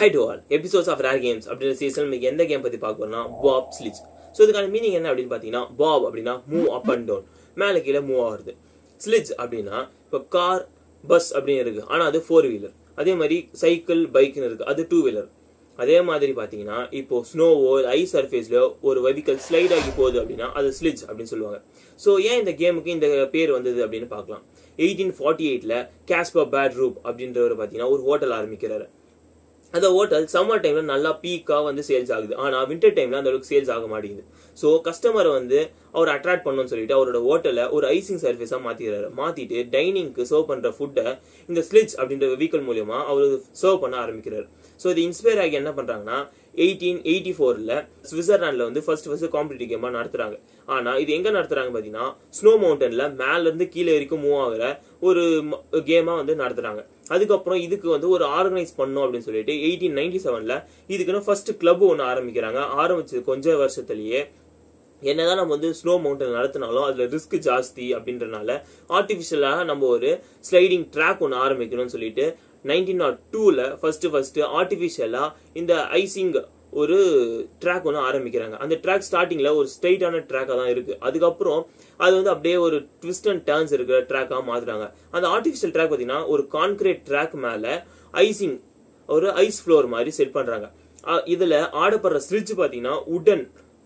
high to all episodes of rare games அப்படின்ற season நமக்கு எந்த கேம் பத்தி பார்க்க போறோம்னா பாப் ஸ்லிச் ஸோ இதுக்கான மீனிங் என்ன அப்படின்னு பார்த்தீங்கன்னா பாப் அப்படின்னா மூவ் அப் அண்ட் டவுன் மேலே கீழே மூவ் ஆகுறது ஸ்லிச் அப்படின்னா இப்போ கார் பஸ் அப்படின்னு இருக்கு ஆனால் அது ஃபோர் வீலர் அதே மாதிரி சைக்கிள் பைக்னு இருக்கு அது டூ வீலர் அதே மாதிரி பார்த்தீங்கன்னா இப்போ ஸ்னோவோ ஐஸ் சர்ஃபேஸ்ல ஒரு வெஹிக்கல் ஸ்லைட் ஆகி போகுது அப்படின்னா அது ஸ்லிட்ஜ் அப்படின்னு சொல்லுவாங்க ஸோ ஏன் இந்த கேமுக்கு இந்த பேர் வந்தது அப்படின்னு பார்க்கலாம் எயிட்டீன் ஃபார்ட்டி எயிட்ல கேஸ்பர் பேட் ரூப் அப்படின்றவர் பார்த்தீங்கன்னா ஒரு ஹோட்டல் ஆரம்பிக்கிறாரு அந்த ஹோட்டல் சம்மர் டைம்ல நல்லா பீக்கா வந்து சேல்ஸ் ஆகுது ஆனா வின்டர் டைம்ல அந்த அளவுக்கு சேல்ஸ் ஆக மாட்டேங்குது ஸோ கஸ்டமரை வந்து அவர் அட்ராக்ட் பண்ணணும்னு சொல்லிட்டு அவரோட ஹோட்டலை ஒரு ஐசிங் சர்வீஸா மாத்திடுறாரு மாத்திட்டு டைனிங்க்கு சர்வ் பண்ற ஃபுட்டை இந்த ஸ்லிட்ச் அப்படின்ற வெஹிக்கல் மூலியமா அவர் சர்வ் பண்ண ஆரம்பிக்கிறார் ஸோ இது இன்ஸ்பயர் ஆகி என்ன பண்றாங்கன்னா எயிட்டீன் எயிட்டி ஃபோர்ல சுவிட்சர்லாண்ட்ல வந்து ஃபர்ஸ்ட் ஃபர்ஸ்ட் காம்படிட்டிவ் கேமா நடத்துறாங்க ஆனா இது எங்க நடத்துறாங்க பாத்தீங்கன்னா ஸ்னோ மவுண்டன்ல மேல இருந்து கீழே வரைக்கும் மூவ் ஆகுற ஒரு கேமா வந்து நடத்துறாங்க அதுக்கப்புறம் இதுக்கு வந்து ஒரு ஆர்கனைஸ் பண்ணும் அப்படின்னு சொல்லிட்டு எயிட்டீன் நைன்டி செவன்ல இதுக்குன்னு ஃபர்ஸ்ட் கிளப் ஒன்று ஆரம்பிக்கிறாங்க ஆரம்பிச்சது கொஞ்ச வருஷத்துலயே என்னதான் நம்ம வந்து ஸ்னோ மவுண்டன் நடத்தினாலும் அதுல ரிஸ்க் ஜாஸ்தி அப்படின்றனால ஆர்டிபிஷியலாக நம்ம ஒரு ஸ்லைடிங் ட்ராக் ஒன்று ஆரம்பிக்கணும்னு சொல்லிட்டு நைன்டீன் நாட் டூல ஃபர்ஸ்ட் ஃபர்ஸ்ட் ஆர்டிபிஷியலா இந்த ஐசிங் ஒரு ட்ராக் ஒன்று ஆரம்பிக்கிறாங்க அந்த ட்ராக் ஸ்டார்டிங்ல ஒரு ஸ்ட்ரைட்டான ட்ராக்காக தான் இருக்கு அதுக்கப்புறம் அது வந்து அப்படியே ஒரு ட்விஸ்ட் அண்ட் டர்ன்ஸ் இருக்கிற ட்ராக்காக மாத்துறாங்க அந்த ஆர்டிஃபிஷியல் ட்ராக் பார்த்தீங்கன்னா ஒரு கான்கிரீட் ட்ராக் மேல ஐசிங் ஒரு ஐஸ் ஃப்ளோர் மாதிரி செட் பண்றாங்க இதுல ஆடப்படுற ஸ்ட்ரிட்ஜ் பார்த்தீங்கன்னா உடன்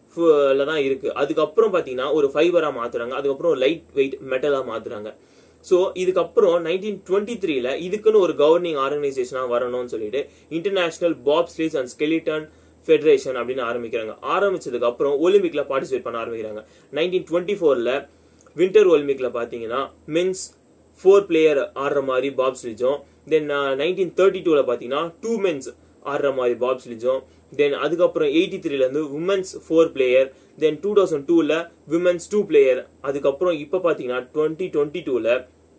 தான் இருக்கு அதுக்கப்புறம் பார்த்தீங்கன்னா ஒரு ஃபைபரா மாத்துறாங்க அதுக்கப்புறம் லைட் வெயிட் மெட்டலா மாத்துறாங்க ஸோ இதுக்கப்புறம் நைன்டீன் டுவெண்ட்டி த்ரீல இதுக்குன்னு ஒரு கவர்னிங் ஆர்கனைசேஷனாக வரணும்னு சொல்லிட்டு international bobsleigh and skeleton federation அப்படின்னு ஆரம்பிக்கிறாங்க ஆரம்பிச்சதுக்கு அப்புறம் ஒலிம்பிக்ல பார்ட்டிசிபேட் பண்ண ஆரம்பிக்கிறாங்க நைன்டீன் டுவெண்ட்டி ஃபோர்ல வின்டர் ஒலிம்பிக்ல பாத்தீங்கன்னா மென்ஸ் ஃபோர் பிளேயர் ஆடுற மாதிரி பாப் ஸ்லிஜும் தென் நைன்டீன் தேர்ட்டி டூல பாத்தீங்கன்னா டூ மென்ஸ் ஆடுற மாதிரி பாப் ஸ்லிஜும் தென் அதுக்கப்புறம் எயிட்டி த்ரீல இருந்து women's four player then two thousand டூல விமன்ஸ் டூ பிளேயர் அதுக்கப்புறம் இப்ப பாத்தீங்கன்னா டுவெண்ட்டி டுவெண்ட்டி டூல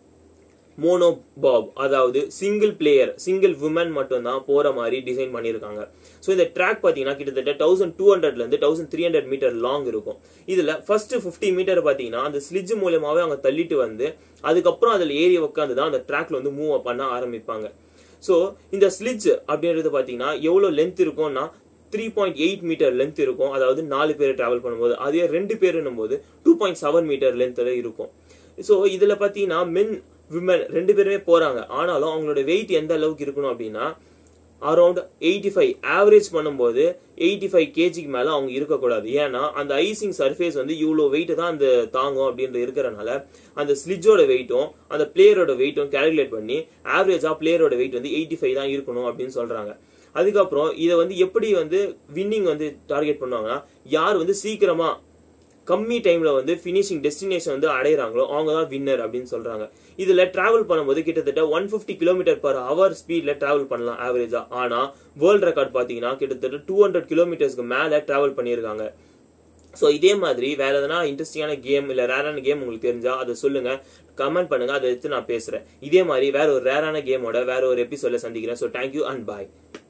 மோனோ பாப் அதாவது சிங்கிள் பிளேயர் சிங்கிள் உமன் மட்டும் தான் போற மாதிரி டிசைன் பண்ணியிருக்காங்க ஸோ இந்த ட்ராக் பார்த்தீங்கன்னா கிட்டத்தட்ட தௌசண்ட் டூ ஹண்ட்ரட்ல இருந்து thousand three hundred metre long இருக்கும் இதுல ஃபர்ஸ்ட் ஃபிஃப்டி மீட்டர் பார்த்தீங்கன்னா அந்த ஸ்லிட்ஜ் மூலியமாவே அவங்க தள்ளிட்டு வந்து அதுக்கப்புறம் அதில் ஏறி உட்காந்து தான் அந்த ட்ராக்ல வந்து மூவ் பண்ண ஆரம்பிப்பாங்க ஸோ இந்த ஸ்லிட்ஜ் அப்படின்றது பார்த்தீங்கன்னா எவ்வளோ லென்த் இருக்கும்னா three point eight metre length இருக்கும் அதாவது நாலு பேர் டிராவல் பண்ணும்போது அதே ரெண்டு பேருன்னும் போது டூ பாயிண்ட் செவன் மீட்டர் லென்த்ல இருக்கும் ஸோ இதுல பார்த்தீங்கன்னா மென் விமன் ரெண்டு பேருமே போறாங்க ஆனாலும் அவங்களோட வெயிட் எந்த அளவுக்கு இருக்கணும் அப்படின்னா அரௌண்ட் எயிட்டி ஃபைவ் ஆவரேஜ் பண்ணும்போது எயிட்டி ஃபைவ் கேஜிக்கு மேல அவங்க இருக்கக்கூடாது ஏன்னா அந்த ஐசிங் சர்ஃபேஸ் வந்து இவ்வளோ வெயிட் தான் அந்த தாங்கும் அப்படின்ற இருக்கிறனால அந்த ஸ்லிட்ஜோட வெயிட்டும் அந்த பிளேயரோட வெயிட்டும் கேல்குலேட் பண்ணி ஆவரேஜா பிளேயரோட வெயிட் வந்து எயிட்டி ஃபைவ் தான் இருக்கணும் அப்படின்னு சொல்றாங்க அதுக்கப்புறம் இதை வந்து எப்படி வந்து வின்னிங் வந்து டார்கெட் பண்ணுவாங்கன்னா யார் வந்து சீக்கிரமா கம்மி டைம்ல வந்து பினிஷிங் டெஸ்டினேஷன் வந்து அடையிறாங்களோ அவங்க தான் வின்னர் அப்படின்னு சொல்றாங்க இதுல டிராவல் பண்ணும்போது கிட்டத்தட்ட one fifty kilometre per hour ஸ்பீட்ல டிராவல் பண்ணலாம் ஆவரேஜா ஆனா வேர்ல்ட் ரெக்கார்ட் பாத்தீங்கன்னா கிட்டத்தட்ட டூ ஹண்ட்ரட் கிலோமீட்டர்ஸ்க்கு மேல டிராவல் பண்ணியிருக்காங்க ஸோ இதே மாதிரி வேற எதனா இன்ட்ரெஸ்டிங்கான கேம் இல்ல ரேரான கேம் உங்களுக்கு தெரிஞ்சா அதை சொல்லுங்க கமெண்ட் பண்ணுங்க அதை எடுத்து நான் பேசுறேன் இதே மாதிரி வேற ஒரு ரேரான கேமோட வேற ஒரு எபிசோட சந்திக்கிறேன் ஸோ தேங்க்யூ அண்ட் பாய்